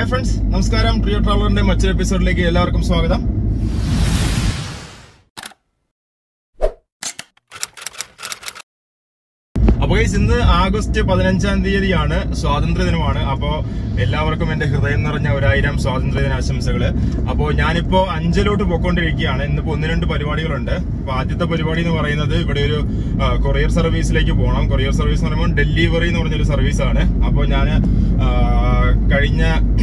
hi friends നമസ്കാരം പ്രിയ ട്രാവലറിന്റെ മറ്റൊരു എപ്പിസോഡിലേക്ക് എല്ലാവർക്കും സ്വാഗതം അപ്പൊ guys, ഇന്ന് ആഗസ്റ്റ് പതിനഞ്ചാം തീയതിയാണ് സ്വാതന്ത്ര്യ ദിനമാണ് അപ്പോ എല്ലാവർക്കും എന്റെ ഹൃദയം നിറഞ്ഞ ഒരായിരം സ്വാതന്ത്ര്യ ദിന ആശംസകള് അപ്പോ ഞാനിപ്പോ അഞ്ചലോട്ട് പോയിക്കൊണ്ടിരിക്കുകയാണ് ഇന്നിപ്പോ ഒന്ന് രണ്ട് പരിപാടികളുണ്ട് അപ്പൊ ആദ്യത്തെ പരിപാടി എന്ന് പറയുന്നത് ഇവിടെ ഒരു കൊറിയർ സർവീസിലേക്ക് പോകണം കൊറിയർ സർവീസ് എന്ന് പറയുമ്പോൾ ഡെലിവറി എന്ന് പറഞ്ഞൊരു സർവീസാണ് അപ്പോൾ ഞാൻ കഴിഞ്ഞ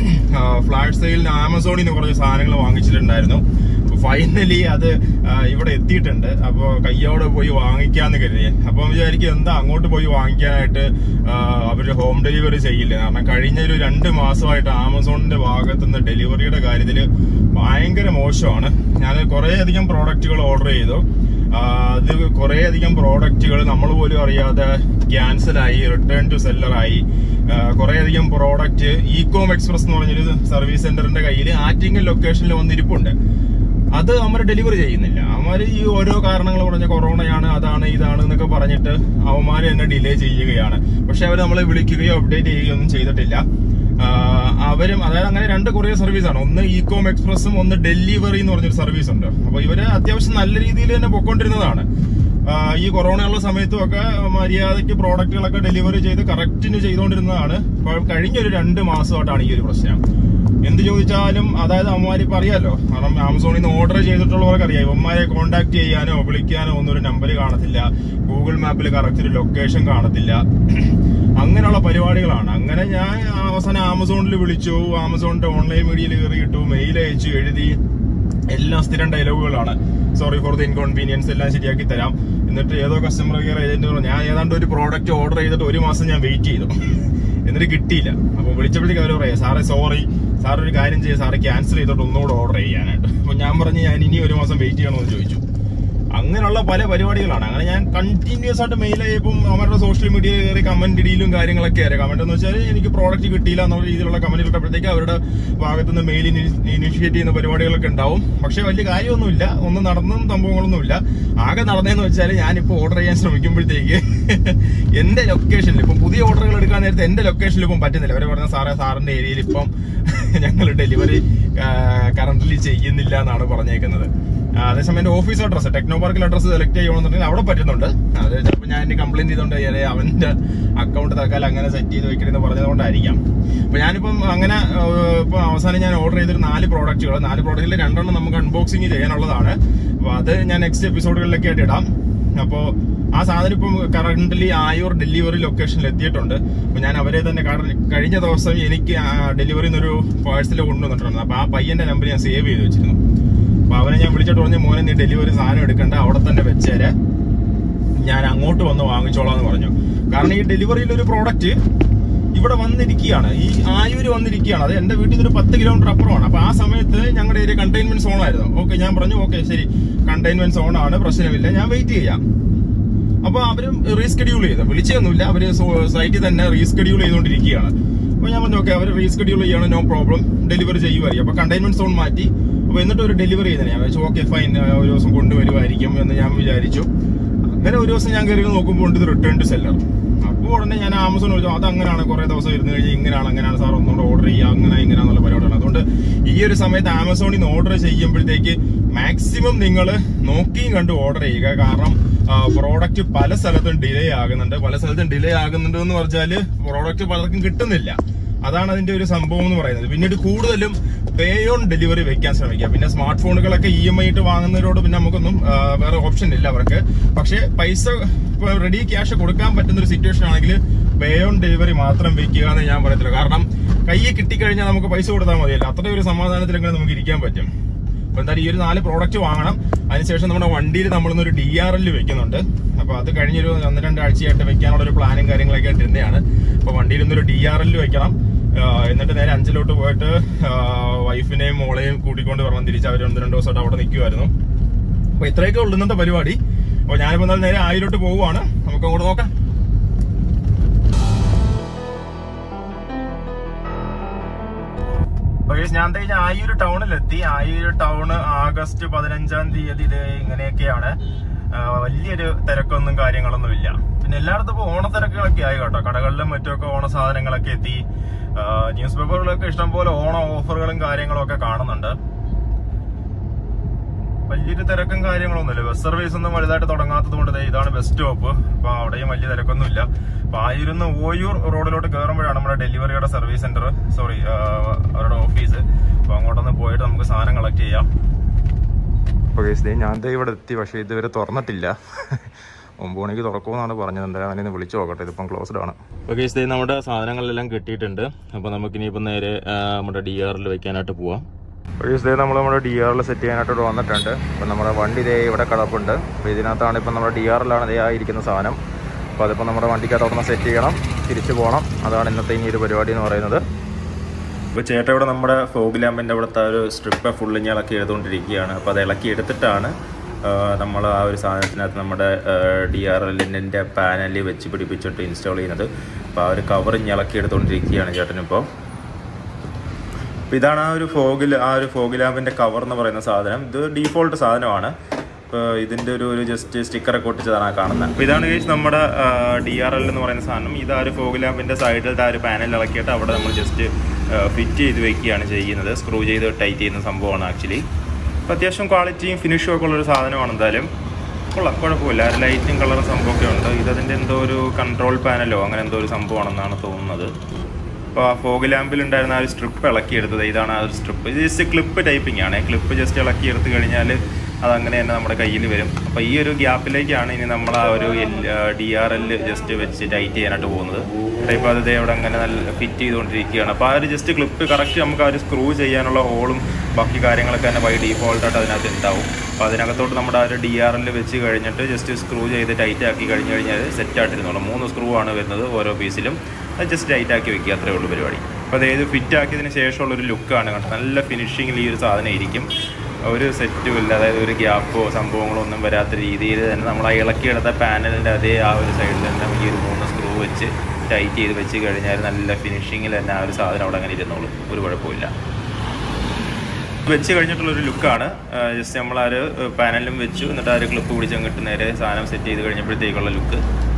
ഫ്ലാഷ് സെയിലിന് ആമസോണിൽ നിന്ന് കുറച്ച് സാധനങ്ങൾ വാങ്ങിച്ചിട്ടുണ്ടായിരുന്നു ഫൈനലി അത് ആ, ഇവിടെ എത്തിയിട്ടുണ്ട് അപ്പോൾ കയ്യോടെ പോയി വാങ്ങിക്കാന്ന് കരുതി അപ്പം വിചാരിക്കും എന്താ അങ്ങോട്ട് പോയി വാങ്ങിക്കാനായിട്ട് ആ, അവര് ഹോം ഡെലിവറി ചെയ്യില്ല കാരണം കഴിഞ്ഞ ഒരു രണ്ട് മാസമായിട്ട് ആമസോണിന്റെ ഭാഗത്തു നിന്ന് ഡെലിവറിയുടെ കാര്യത്തിൽ ഭയങ്കര മോശമാണ് ഞാൻ കുറേ അധികം പ്രോഡക്റ്റുകൾ ഓർഡർ ചെയ്തു ആ, അത് കുറേ അധികം പ്രോഡക്റ്റുകൾ നമ്മൾ പോലും അറിയാതെ ക്യാൻസലായി റിട്ടേൺ ടു സെല്ലറായി കുറേ അധികം പ്രോഡക്റ്റ് ഇകോം എക്സ്പ്രസ് എന്ന് പറഞ്ഞൊരു സർവീസ് സെന്ററിന്റെ കയ്യിൽ ആറ്റിങ്ങൽ ലൊക്കേഷനിൽ വന്നിരിപ്പുണ്ട് അത് അവന്മാർ ഡെലിവറി ചെയ്യുന്നില്ല അവന്മാർ ഈ ഓരോ കാരണങ്ങൾ പറഞ്ഞ കൊറോണയാണ് അതാണ് ഇതാണ് എന്നൊക്കെ പറഞ്ഞിട്ട് അവന്മാർ തന്നെ ഡിലേ ചെയ്യുകയാണ് പക്ഷെ അവർ നമ്മളെ വിളിക്കുകയോ അപ്ഡേറ്റ് ചെയ്യുകയോ ഒന്നും ചെയ്തിട്ടില്ല ആഹ് അവരും അതായത് അങ്ങനെ രണ്ട് കൊറിയർ സർവീസാണ് ഒന്ന് ഇകോം എക്സ്പ്രസും ഒന്ന് ഡെലിവറി എന്ന് പറഞ്ഞൊരു സർവീസ് ഉണ്ട് അപ്പൊ ഇവര് അത്യാവശ്യം നല്ല രീതിയിൽ തന്നെ പൊക്കോണ്ടിരുന്നതാണ് ആഹ് ഈ കൊറോണ ഉള്ള സമയത്തും ഒക്കെ മര്യാദയ്ക്ക് പ്രോഡക്റ്റുകളൊക്കെ ഡെലിവറി ചെയ്ത് കറക്റ്റിന് ചെയ്തുകൊണ്ടിരുന്നതാണ് ഇപ്പൊ കഴിഞ്ഞ ഒരു രണ്ട് മാസമായിട്ടാണ് ഈ ഒരു പ്രശ്നം എന്ത് ചോദിച്ചാലും അതായത് അമ്മമാര് ഇപ്പൊ അറിയാലോ കാരണം ആമസോണിൽ നിന്ന് ഓർഡർ ചെയ്തിട്ടുള്ളവർക്ക് അറിയാം ഇവന്മാരെ കോൺടാക്ട് ചെയ്യാനോ വിളിക്കാനോ ഒന്നും ഒരു നമ്പർ കാണത്തില്ല ഗൂഗിൾ മാപ്പിൽ കറക്റ്റ് ഒരു ലൊക്കേഷൻ കാണത്തില്ല അങ്ങനെയുള്ള പരിപാടികളാണ് അങ്ങനെ ഞാൻ അവസാനം ആമസോണിൽ വിളിച്ചു ആമസോണിന്റെ ഓൺലൈൻ മീഡിയയിൽ കയറിയിട്ടു മെയിൽ അയച്ചു എഴുതി എല്ലാം സ്ഥിരം ഡയലോഗുകളാണ് സോറി ഫോർ ദി ഇൻകോൺവീനിയൻസ് എല്ലാം ശരിയാക്കി തരാം എന്നിട്ട് ഏതോ കസ്റ്റമർ കെയർ ഏജന്റ് പറഞ്ഞു ഞാൻ ഏതാണ്ട് ഒരു പ്രോഡക്റ്റ് ഓർഡർ ചെയ്തിട്ട് ഒരു മാസം ഞാൻ വെയിറ്റ് ചെയ്തു എന്നിട്ട് കിട്ടിയില്ല അപ്പൊ വിളിച്ചപ്പോഴത്തേക്ക് അവർ പറയാം സാറേ സോറി സാർ ഒരു കാര്യം ചെയ്യുക സാറ് ക്യാൻസൽ ചെയ്തിട്ട് ഒന്നുകൂടെ ഓർഡർ ചെയ്യാനായിട്ട് അപ്പൊ ഞാൻ പറഞ്ഞു ഞാൻ ഇനി ഒരു മാസം വെയിറ്റ് ചെയ്യണമെന്ന് ചോദിച്ചു അങ്ങനെയുള്ള പല പരിപാടികളാണ് അങ്ങനെ ഞാൻ കണ്ടിന്യൂസ് ആയിട്ട് മെയിൽ ചെയ്യപ്പം അവരുടെ സോഷ്യൽ മീഡിയ കയറി കമന്റ് ഇടിയിലും കാര്യങ്ങളൊക്കെ ആയിരുന്നു കമന്റ് എന്ന് വെച്ചാൽ എനിക്ക് പ്രോഡക്റ്റ് കിട്ടിയില്ല എന്നുള്ള രീതിയിലുള്ള കമന്റ് ഇട്ടപ്പോഴത്തേക്ക് അവരുടെ ഭാഗത്തുനിന്ന് മെയിൽ ഇനിഷ്യേറ്റ് ചെയ്യുന്ന പരിപാടികളൊക്കെ ഉണ്ടാവും പക്ഷെ വലിയ കാര്യമൊന്നുമില്ല ഒന്നും നടന്നും സംഭവങ്ങളൊന്നുമില്ല ആകെ നടന്നതെന്ന് വെച്ചാൽ ഞാനിപ്പോൾ ഓർഡർ ചെയ്യാൻ ശ്രമിക്കുമ്പോഴത്തേക്ക് എന്റെ ലൊക്കേഷനിൽ ഇപ്പം പുതിയ ഓർഡറുകൾ എടുക്കാൻ നേരത്തെ എന്റെ ലൊക്കേഷനിൽ ഇപ്പം പറ്റുന്നില്ല അവരെ പറഞ്ഞ സാറേ സാറിന്റെ ഏരിയയിൽ ഇപ്പം ഞങ്ങൾ ഡെലിവറി കറന്റ്ലി ചെയ്യുന്നില്ല എന്നാണ് പറഞ്ഞേക്കുന്നത് ആ, അതേസമയം എന്റെ ഓഫീസ് അഡ്രസ് ടെക്നോ പാർക്കിൽ അഡ്രസ് സെലക്ട് ചെയ്യണമെന്നുണ്ടെങ്കിൽ അവിടെ പറ്റുന്നുണ്ട് അത് ചിലപ്പോൾ ഞാൻ എന്റെ കംപ്ലൈന്റ് ചെയ്തുകൊണ്ട് ഏ, അവന്റെ അക്കൗണ്ട് തൽക്കാലം അങ്ങനെ സെറ്റ് ചെയ്ത് വെക്കണമെന്ന് പറഞ്ഞതുകൊണ്ടായിരിക്കാം അപ്പൊ ഞാനിപ്പം അങ്ങനെ ആ, ഇപ്പൊ അവസാനം ഞാൻ ഓർഡർ ചെയ്തൊരു നാല് പ്രോഡക്റ്റുകൾ നാല് പ്രോഡക്റ്റിൽ രണ്ടെണ്ണം നമുക്ക് അൺബോക്സിങ് ചെയ്യാനുള്ളതാണ് അപ്പൊ അത് ഞാൻ നെക്സ്റ്റ് എപ്പിസോഡുകളിലൊക്കെ ആയിട്ട് ഇടാം അപ്പോ ആ സാധനം ഇപ്പം കറന്റ്ലി ആയൂർ ഡെലിവറി ലൊക്കേഷനിൽ എത്തിയിട്ടുണ്ട് അപ്പൊ ഞാൻ അവരെ തന്നെ കാരണം കഴിഞ്ഞ ദിവസം എനിക്ക് ഡെലിവറി ഒരു പാഴ്സൽ കൊണ്ടുവന്നിട്ടുണ്ട് അപ്പൊ ആ പയ്യന്റെ നമ്പർ ഞാൻ സേവ് ചെയ്ത് വെച്ചിരുന്നു അപ്പൊ അവനെ ഞാൻ വിളിച്ചിട്ട് പറഞ്ഞു മോനെ നീ ഡെലിവറി സാധനം എടുക്കണ്ട അവിടെ തന്നെ വെച്ചേരെ ഞാൻ അങ്ങോട്ട് വന്ന് വാങ്ങിച്ചോളാം എന്ന് പറഞ്ഞു കാരണം ഈ ഡെലിവറിയിൽ ഒരു പ്രോഡക്റ്റ് ഇവിടെ വന്നിരിക്കുകയാണ് ഈ ആയൂര് വന്നിരിക്കുകയാണ് അത് എന്റെ വീട്ടിൽ നിന്ന് ഒരു പത്ത് കിലോമീറ്റർ അപ്പുറമാണ് അപ്പൊ ആ സമയത്ത് ഞങ്ങളുടെ ഒരു കണ്ടെയ്ൻമെന്റ് സോൺ ആയിരുന്നു ഓക്കെ ഞാൻ പറഞ്ഞു ഓക്കെ ശരി കണ്ടെയ്ൻമെന്റ് സോൺ ആണ് പ്രശ്നമില്ല ഞാൻ വെയിറ്റ് ചെയ്യാം അപ്പൊ അവരും റീസ്കെഡ്യൂൾ ചെയ്തു വിളിച്ചൊന്നുമില്ല അവര് സൈറ്റിൽ തന്നെ റീസ്കെഡ്യൂൾ ചെയ്തുകൊണ്ടിരിക്കുകയാണ് അപ്പൊ ഞാൻ പറഞ്ഞു ഓക്കെ അവർ റീസ്കെഡ്യൂൾ ചെയ്യണം നോ പ്രോബ്ലം ഡെലിവറി ചെയ്യുമായിരിക്കും അപ്പൊ കണ്ടെയ്ൻമെന്റ് സോൺ മാറ്റി അപ്പൊ എന്നിട്ട് ഒരു ഡെലിവറി ചെയ്തത് ഞാൻ വെച്ചു ഓക്കെ ഫൈൻ ഒരു ദിവസം കൊണ്ടുവരുമായിരിക്കും എന്ന് ഞാൻ വിചാരിച്ചു അങ്ങനെ ഒരു ദിവസം ഞാൻ കയറി നോക്കുമ്പോൾ ഉണ്ട് ഇത് റിട്ടേൺ ടു സെല്ലർ അപ്പോൾ ഉടനെ ഞാൻ ആമസോൺ വിളിച്ചു അത് അങ്ങനെയാണ് കുറെ ദിവസം ഇരുന്ന് കഴിഞ്ഞ് ഇങ്ങനെയാണ് അങ്ങനെയാണ് സാർ ഒന്നുകൂടെ ഓർഡർ ചെയ്യുക അങ്ങനെ ഇങ്ങനെയാണെന്നുള്ള പരിപാടിയാണ് അതുകൊണ്ട് ഈ ഒരു സമയത്ത് ആമസോണിൽ നിന്ന് ഓർഡർ ചെയ്യുമ്പോഴത്തേക്ക് മാക്സിമം നിങ്ങൾ നോക്കിയും കണ്ട് ഓർഡർ ചെയ്യുക കാരണം പ്രോഡക്റ്റ് പല സ്ഥലത്തും ഡിലേ ആകുന്നുണ്ട് പല സ്ഥലത്തും ഡിലേ ആകുന്നുണ്ട് എന്ന് പറഞ്ഞാല് പ്രോഡക്റ്റ് പലർക്കും കിട്ടുന്നില്ല അതാണ് അതിന്റെ ഒരു സംഭവം എന്ന് പറയുന്നത് പിന്നീട് കൂടുതലും പേ ഓൺ ഡെലിവറി വെക്കാൻ ശ്രമിക്കുക പിന്നെ സ്മാർട്ട് ഫോണുകളൊക്കെ ഇ എം ഐ ഇട്ട് വാങ്ങുന്നവരോട് പിന്നെ നമുക്കൊന്നും ആ, വേറെ ഓപ്ഷൻ ഇല്ല അവർക്ക് പക്ഷെ പൈസ റെഡി ക്യാഷ് കൊടുക്കാൻ പറ്റുന്ന ഒരു സിറ്റുവേഷൻ ആണെങ്കിൽ പേ ഓൺ ഡെലിവറി മാത്രം വെക്കുക എന്ന് ഞാൻ പറയത്തില്ല കാരണം കയ്യിൽ കിട്ടിക്കഴിഞ്ഞാൽ നമുക്ക് പൈസ കൊടുത്താൽ മതിയല്ലോ അത്രയും ഒരു സമാധാനത്തിലെങ്കിലും നമുക്ക് ഇരിക്കാൻ പറ്റും അപ്പൊ എന്തായാലും ഈ ഒരു നാല് പ്രോഡക്റ്റ് വാങ്ങണം അതിനുശേഷം നമ്മുടെ വണ്ടിയിൽ നമ്മളൊന്നൊരു ഡി ആർ എൽ വെക്കുന്നുണ്ട് അപ്പൊ അത് കഴിഞ്ഞൊരു ഒന്ന് രണ്ടാഴ്ചയായിട്ട് വെക്കാനുള്ള ഒരു പ്ലാനും കാര്യങ്ങളൊക്കെ ആയിട്ട് ഇരുന്നതാണ് അപ്പൊ വണ്ടിയിൽ ഒന്നൊരു ഡി ആർ എൽ വെക്കണം ആ, എന്നിട്ട് നേരെ അഞ്ചിലോട്ട് പോയിട്ട് ആ, വൈഫിനെയും മോളെയും കൂട്ടിക്കൊണ്ട് വരണം തിരിച്ച് അവർ ഒന്ന് രണ്ട് ദിവസമായിട്ട് അവിടെ നിൽക്കുമായിരുന്നു അപ്പൊ ഇത്രയൊക്കെ ഉള്ളു ഇന്നത്തെ പരിപാടി അപ്പൊ ഞാനിപ്പോ എന്തായാലും നേരെ ആയിലോട്ട് പോവുകയാണ് നമുക്ക് അങ്ങോട്ട് നോക്കാം അപ്പൊ guys, ഞാൻ ദേ ഇനി ആയൂര് ടൗണിലെത്തി ആയൂര് ടൗണ് ആഗസ്റ്റ് പതിനഞ്ചാം തീയതി ഇത് ഇങ്ങനെയൊക്കെയാണ് ആ, വലിയൊരു തിരക്കൊന്നും കാര്യങ്ങളൊന്നും ഇല്ല പിന്നെ എല്ലായിടത്തും ഇപ്പൊ ഓണത്തിരക്കുകളൊക്കെ ആയി കേട്ടോ കടകളിലും മറ്റുമൊക്കെ ഓണ സാധനങ്ങളൊക്കെ എത്തി ന്യൂസ് പേപ്പറുകളൊക്കെ ഇഷ്ടംപോലെ ഓണം ഓഫറുകളും കാര്യങ്ങളും ഒക്കെ കാണുന്നുണ്ട് വലിയൊരു തിരക്കും കാര്യങ്ങളൊന്നുമില്ല ബസ് സർവീസ് ഒന്നും വലുതായിട്ട് തുടങ്ങാത്തത് കൊണ്ട് ദേ ഇതാണ് ബസ് സ്റ്റോപ്പ് അപ്പൊ അവിടെയും വലിയ തിരക്കൊന്നുമില്ല അപ്പൊ ആയിരുന്ന് ഓയൂർ റോഡിലോട്ട് കയറുമ്പോഴാണ് നമ്മുടെ ഡെലിവറിയുടെ സർവീസ് സെന്റർ സോറി അവരുടെ ഓഫീസ് അപ്പൊ അങ്ങോട്ടൊന്ന് പോയിട്ട് നമുക്ക് സാധനം കളക്ട് ചെയ്യാം ഓക്കെ ഞാൻ ദേ ഇവിടെ എത്തി പക്ഷേ ഇതുവരെ തുറന്നിട്ടില്ല ഒമ്പത് മണിക്ക് തുറക്കുമെന്നാണ് പറഞ്ഞത് എന്തായാലും അവനെ വിളിച്ചു നോക്കട്ടെ ഇതിപ്പം ക്ലോസ്ഡ് ആണ് ഓക്കെ ഇതേ നമ്മുടെ സാധനങ്ങളെല്ലാം കിട്ടിയിട്ടുണ്ട് അപ്പോൾ നമുക്ക് ഇനിയിപ്പം നേരെ ആ, നമ്മുടെ ഡി ആറിൽ വെക്കാനായിട്ട് പോവാം ഓക്കെ ഇതേ നമ്മൾ നമ്മുടെ ഡി ആറിൽ സെറ്റ് ചെയ്യാനായിട്ട് ഇവിടെ വന്നിട്ടുണ്ട് അപ്പം നമ്മുടെ വണ്ടി ഇതേ ഇവിടെ കിടപ്പുണ്ട് അപ്പോൾ ഇതിനകത്താണ് ഇപ്പം നമ്മുടെ ഡി ആറിലാണ് ഇതേ ആയിരിക്കുന്ന സാധനം അപ്പോൾ അതിപ്പോൾ നമ്മുടെ വണ്ടിക്കകത്ത് അവിടെ സെറ്റ് ചെയ്യണം തിരിച്ചു പോകണം അതാണ് ഇന്നത്തെ ഇനി ഒരു പരിപാടി എന്ന് പറയുന്നത് ഇപ്പോൾ ചേട്ടൻ ഇവിടെ നമ്മുടെ ഫോഗ് ലാമ്പിൻ്റെ അവിടുത്തെ ആ ഒരു സ്ട്രിപ്പ് ഫുള്ള് ഇനി ഇളക്കി എടുത്തുകൊണ്ടിരിക്കുകയാണ് അപ്പോൾ അത് ഇളക്കി എടുത്തിട്ടാണ് നമ്മൾ ആ ഒരു സാധനത്തിനകത്ത് നമ്മുടെ ഡി ആർ എല്ലിൻ്റെ പാനലിൽ വെച്ച് പിടിപ്പിച്ചിട്ട് ഇൻസ്റ്റാൾ ചെയ്യുന്നത് അപ്പോൾ ആ ഒരു കവർ ഇനി ഇളക്കി എടുത്തുകൊണ്ടിരിക്കുകയാണ് ചേട്ടനിപ്പോൾ അപ്പോൾ ഇതാണ് ആ ഒരു ഫോഗിൽ ആ ഒരു ഫോഗ് ലാമ്പിൻ്റെ കവർ എന്ന് പറയുന്ന സാധനം ഇത് ഡീഫോൾട്ട് സാധനമാണ് ഇപ്പോൾ ഇതിൻ്റെ ഒരു ഒരു ജസ്റ്റ് സ്റ്റിക്കറൊക്കെ ഒട്ടിച്ചതാണ് ആ കാണുന്നത് അപ്പോൾ ഇതാണ് കേസ് നമ്മുടെ ഡി ആർ എൽ എന്ന് പറയുന്ന സാധനം ഇത് ആ ഒരു ഫോഗ് ലാമ്പിൻ്റെ സൈഡിലത്തെ ആ ഒരു പാനൽ ഇളക്കിയിട്ട് അവിടെ നമ്മൾ ജസ്റ്റ് ഫിറ്റ് ചെയ്ത് വെക്കുകയാണ് ചെയ്യുന്നത് സ്ക്രൂ ചെയ്ത് ടൈറ്റ് ചെയ്യുന്ന സംഭവമാണ് ആക്ച്വലി അപ്പോൾ അത്യാവശ്യം ക്വാളിറ്റിയും ഫിനിഷും ഒക്കെ ഉള്ളൊരു സാധനമാണ് എന്തായാലും കൊള്ളാം കുഴപ്പമില്ല ഒരു ലൈറ്റും കളറും സംഭവമൊക്കെ ഉണ്ട് ഇതതിൻ്റെ എന്തോ ഒരു കൺട്രോൾ പാനലോ അങ്ങനെ എന്തോ ഒരു സംഭവമാണെന്നാണ് തോന്നുന്നത് അപ്പോൾ ആ ഫോഗ് ലാമ്പിൽ ഉണ്ടായിരുന്ന ആ ഒരു സ്ട്രിപ്പ് ഇളക്കിയെടുത്തത് ഇതാണ് ആ ഒരു സ്ട്രിപ്പ് ഇത് ജസ്റ്റ് ക്ലിപ്പ് ടൈപ്പിംഗ് ആണ് ക്ലിപ്പ് ജസ്റ്റ് ഇളക്കിയെടുത്ത് കഴിഞ്ഞാൽ അതങ്ങനെ തന്നെ നമ്മുടെ കയ്യിൽ വരും അപ്പോൾ ഈ ഒരു ഗ്യാപ്പിലേക്കാണ് ഇനി നമ്മൾ ആ ഒരു ഡി ആർ എൽ ജസ്റ്റ് വെച്ച് ടൈറ്റ് ചെയ്യാനായിട്ട് പോകുന്നത് ടൈപ്പ് അത് ദേ അവിടെ അങ്ങനെ നല്ല ഫിറ്റ് ചെയ്തുകൊണ്ടിരിക്കുകയാണ് അപ്പോൾ ആ ഒരു ജസ്റ്റ് ക്ലിപ്പ് കറക്റ്റ് നമുക്ക് ആ ഒരു സ്ക്രൂ ചെയ്യാനുള്ള ഹോളും ബാക്കി കാര്യങ്ങളൊക്കെ തന്നെ ബൈ ഡീഫോൾട്ടായിട്ട് അതിനകത്ത് ഉണ്ടാവും അപ്പോൾ അതിനകത്തോട്ട് നമ്മുടെ ആ ഒരു ഡി ആർ എൽ വെച്ച് കഴിഞ്ഞിട്ട് ജസ്റ്റ് സ്ക്രൂ ചെയ്ത് ടൈറ്റ് ആക്കി കഴിഞ്ഞ് കഴിഞ്ഞാൽ സെറ്റ് ആയിട്ടിരുന്നുള്ളൂ മൂന്ന് സ്ക്രൂ ആണ് വരുന്നത് ഓരോ പീസിലും അത് ജസ്റ്റ് ടൈറ്റ് ആക്കി വെക്കുക അത്രേ ഉള്ളൂ പരിപാടി അപ്പോൾ അതായത് ഫിറ്റ് ആക്കിയതിന് ശേഷമുള്ള ഒരു ലുക്കാണ് കണ്ടത് നല്ല ഫിനിഷിങ്ങിൽ ഈ ഒരു സാധനം ഇരിക്കും ഒരു സെറ്റും ഇല്ല അതായത് ഒരു ഗ്യാപ്പോ സംഭവങ്ങളോ ഒന്നും വരാത്ത രീതിയിൽ തന്നെ നമ്മൾ ആ ഇളക്കിയെടുത്ത പാനലിൻ്റെ അതേ ആ ഒരു സൈഡിൽ തന്നെ ഈ ഒരു മൂന്ന് സ്ക്രൂ വെച്ച് ടൈറ്റ് ചെയ്ത് വെച്ച് കഴിഞ്ഞാൽ നല്ല ഫിനിഷിങ്ങിൽ തന്നെ ആ ഒരു സാധനം അവിടെ അങ്ങനെ ഇരുന്നോളും ഒരു കുഴപ്പമില്ല വെച്ച് കഴിഞ്ഞിട്ടുള്ള ഒരു ലുക്കാണ് ജസ്റ്റ് നമ്മൾ ആ ഒരു പാനലും വെച്ചു എന്നിട്ട് ആ ഒരു ക്ലിപ്പ് പിടിച്ച് അങ്ങോട്ട് നേരെ സാധനം സെറ്റ് ചെയ്ത് കഴിഞ്ഞപ്പോഴത്തേക്കുള്ള ലുക്ക്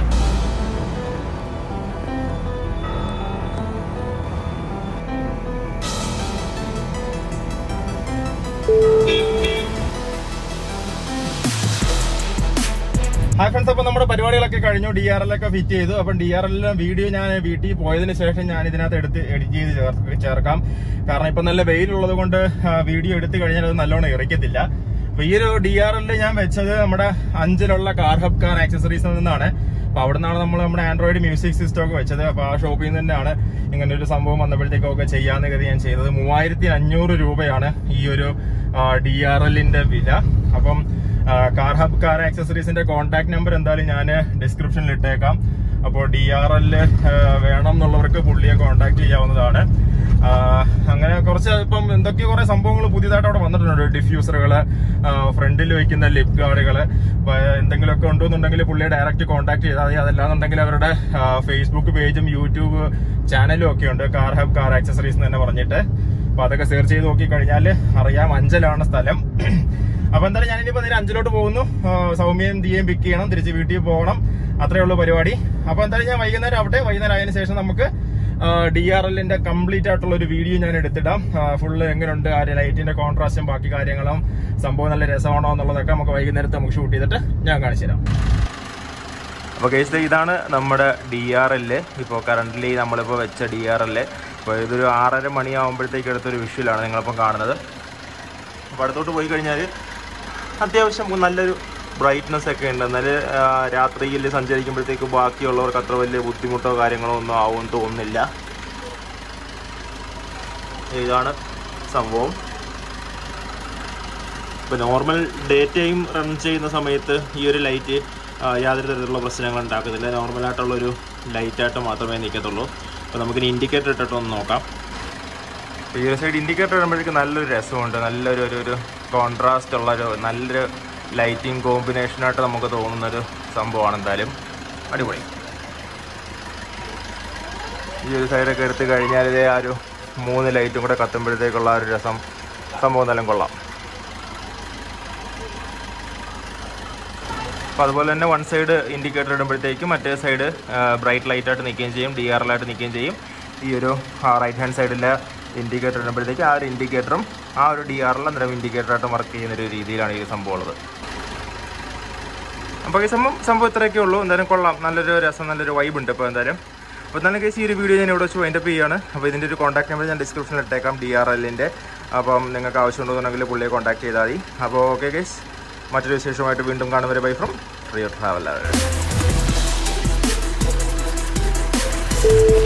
ഹായ് ഫ്രണ്ട്സ് അപ്പോൾ നമ്മുടെ പരിപാടികളൊക്കെ കഴിഞ്ഞു ഡി ആർ എൽ ഒക്കെ ഫിറ്റ് ചെയ്തു അപ്പം ഡി ആർ എല്ലിലെ വീഡിയോ ഞാൻ വീട്ടിൽ പോയതിന് ശേഷം ഞാൻ ഇതിനകത്ത് എടുത്ത് എഡിറ്റ് ചെയ്ത് ചേർ- ചേർക്കാം കാരണം ഇപ്പം നല്ല വെയിലുള്ളത് കൊണ്ട് വീഡിയോ എടുത്തു കഴിഞ്ഞാൽ അത് നല്ലോണം ഇറക്കത്തില്ല അപ്പൊ ഈ ഒരു ഡി ആർ എല്ലിൽ ഞാൻ വെച്ചത് നമ്മുടെ അഞ്ചിലുള്ള കാർ ഹബ് കാർ ആക്സസറീസിൽ നിന്നാണ് അപ്പൊ അവിടെ നിന്നാണ് നമ്മൾ നമ്മുടെ ആൻഡ്രോയിഡ് മ്യൂസിക് സിസ്റ്റം ഒക്കെ വെച്ചത് അപ്പൊ ആ ഷോപ്പിൽ നിന്ന് തന്നെയാണ് ഇങ്ങനെ ഒരു സംഭവം വന്നപ്പോഴത്തേക്കൊക്കെ ചെയ്യാന്ന് കരുതി ഞാൻ ചെയ്തത് മൂവായിരത്തി അഞ്ഞൂറ് രൂപയാണ് ഈ ഒരു ഡി ആർ എല്ലിന്റെ വില അപ്പം കാർ ഹബ് കാർ ആക്സസറീസിന്റെ കോൺടാക്ട് നമ്പർ എന്തായാലും ഞാൻ ഡിസ്ക്രിപ്ഷനിൽ ഇട്ടേക്കാം അപ്പോൾ ഡി ആർ എല്ല് വേണം എന്നുള്ളവർക്ക് പുള്ളിയെ കോൺടാക്ട് ചെയ്യാവുന്നതാണ് ആ, അങ്ങനെ കുറച്ച് ഇപ്പം എന്തൊക്കെ കുറെ സംഭവങ്ങൾ പുതിയതായിട്ട് അവിടെ വന്നിട്ടുണ്ട് ഡിഫ്യൂസറുകള് ഫ്രണ്ടിൽ വെക്കുന്ന ലിപ് ഗാർഡുകള് എന്തെങ്കിലുമൊക്കെ ഉണ്ടെന്നുണ്ടെങ്കിൽ പുള്ളിയെ ഡയറക്റ്റ് കോൺടാക്ട് ചെയ്താൽ മതി അതല്ലാന്നുണ്ടെങ്കിൽ അവരുടെ ഫേസ്ബുക്ക് പേജും യൂട്യൂബ് ചാനലും ഒക്കെ ഉണ്ട് കാർ ഹബ് കാർ ആക്സസറീസ് എന്ന് തന്നെ പറഞ്ഞിട്ട് അപ്പൊ അതൊക്കെ സെർച്ച് ചെയ്ത് നോക്കി കഴിഞ്ഞാൽ അറിയാം അഞ്ചലാണ് സ്ഥലം അപ്പൊ എന്തായാലും ഞാനിപ്പോ നേരെ അഞ്ചിലോട്ട് പോകുന്നു ആ, സൗമ്യയും ദിയയും പിക്ക് ചെയ്യണം തിരിച്ച് വീട്ടിൽ പോകണം അത്രേ ഉള്ളൂ പരിപാടി അപ്പൊ എന്തായാലും ഞാൻ വൈകുന്നേരം ആവട്ടെ വൈകുന്നേരം ആയതിനു ശേഷം നമുക്ക് ഡി ആർ എല്ലിന്റെ കംപ്ലീറ്റ് ആയിട്ടുള്ള ഒരു വീഡിയോ ഞാൻ എടുത്തിടാം ഫുള്ള് എങ്ങനെയുണ്ട് ആ ലൈറ്റിന്റെ കോൺട്രാസ്റ്റും ബാക്കി കാര്യങ്ങളും സംഭവം നല്ല രസമാണോ എന്നുള്ളതൊക്കെ നമുക്ക് വൈകുന്നേരത്തെ നമുക്ക് ഷൂട്ട് ചെയ്തിട്ട് ഞാൻ കാണിച്ചു തരാം അപ്പോൾ കേസ് ഇതാണ് നമ്മുടെ ഡി ആർ എല് ഇപ്പോൾ കറൻ്റ്ലി നമ്മളിപ്പോൾ വെച്ച ഡി ആർ എല് അപ്പോൾ ഇതൊരു ആറര മണിയാകുമ്പോഴത്തേക്ക് എടുത്തൊരു വിഷ്വലാണ് നിങ്ങളിപ്പം കാണുന്നത് അപ്പോൾ അടുത്തോട്ട് പോയി കഴിഞ്ഞാൽ അത്യാവശ്യം നല്ലൊരു ബ്രൈറ്റ്നസ് ഒക്കെ ഉണ്ട് എന്നാൽ രാത്രിയിൽ സഞ്ചരിക്കുമ്പോഴത്തേക്ക് ബാക്കിയുള്ളവർക്ക് അത്ര വലിയ ബുദ്ധിമുട്ടോ കാര്യങ്ങളോ ഒന്നും ആവുമെന്ന് തോന്നുന്നില്ല ഇതാണ് സംഭവം ഇപ്പോൾ നോർമൽ ഡേ ടൈം റൺ ചെയ്യുന്ന സമയത്ത് ഈ ഒരു ലൈറ്റ് യാതൊരു തരത്തിലുള്ള പ്രശ്നങ്ങൾ ഉണ്ടാക്കത്തില്ല നോർമലായിട്ടുള്ളൊരു ലൈറ്റായിട്ട് മാത്രമേ നിൽക്കത്തുള്ളൂ അപ്പോൾ നമുക്കിനി ഇൻഡിക്കേറ്റർ ഇട്ടിട്ട് ഒന്ന് നോക്കാം ഈ ഒരു സൈഡ് ഇൻഡിക്കേറ്റർ ഇടുമ്പോഴേക്കും നല്ലൊരു രസമുണ്ട് നല്ലൊരു ഒരു ഒരു കോൺട്രാസ്റ്റ് ഉള്ളൊരു നല്ലൊരു ലൈറ്റിംഗ് കോമ്പിനേഷനായിട്ട് നമുക്ക് തോന്നുന്നൊരു സംഭവമാണ് എന്തായാലും അടിപൊളി ഈ ഒരു സൈഡൊക്കെ എടുത്ത് കഴിഞ്ഞാൽ ഇതേ ആ ഒരു മൂന്ന് ലൈറ്റും കൂടെ കത്തുമ്പോഴത്തേക്കുള്ള ആ ഒരു രസം സംഭവം നല്ല കൊള്ളാം അപ്പോൾ അതുപോലെ തന്നെ വൺ സൈഡ് ഇൻഡിക്കേറ്റർ ഇടുമ്പോഴത്തേക്കും മറ്റേ സൈഡ് ബ്രൈറ്റ് ലൈറ്റായിട്ട് നിൽക്കുകയും ചെയ്യും ഡി ആർ എല്ലായിട്ട് നിൽക്കുകയും ചെയ്യും ഈ ഒരു റൈറ്റ് ഹാൻഡ് സൈഡിലെ ഇൻഡിക്കേറ്റർ ഇടുമ്പോഴത്തേക്ക് ആ ഒരു ഇൻഡിക്കേറ്ററും ആ ഒരു ഡി ആറിൽ അന്നേരം ഇൻഡിക്കേറ്ററായിട്ട് വർക്ക് ചെയ്യുന്ന ഒരു രീതിയിലാണ് ഈ സംഭവം ഉള്ളത് അപ്പോൾ ഈ സംഭവം സംഭവം ഇത്രയൊക്കെ ഉള്ളൂ എന്തായാലും കൊള്ളാം നല്ലൊരു രസം നല്ലൊരു വൈബ് ഉണ്ട് ഇപ്പോൾ എന്തായാലും അപ്പോൾ എന്നാലും കേസ് ഈ ഒരു വീഡിയോ ഞാൻ ഇവിടെ വെച്ച് വൈൻഡപ്പ് ചെയ്യുകയാണ് അപ്പോൾ ഇതിൻ്റെ ഒരു കോൺടാക്ട് നമ്പർ ഞാൻ ഡിസ്ക്രിപ്ഷനിൽ ഇട്ടേക്കാം ഡി ആർ എല്ലിൻ്റെ അപ്പം നിങ്ങൾക്ക് ആവശ്യമുണ്ടെന്നുണ്ടെങ്കിൽ പുള്ളിയെ കോൺടാക്ട് ചെയ്താൽ മതി അപ്പോൾ ഓക്കെ കേസ് മറ്റൊരു വിശേഷമായിട്ട് വീണ്ടും കാണുന്നവരെ ബൈ ഫ്രം റിയർ ട്രാവലർ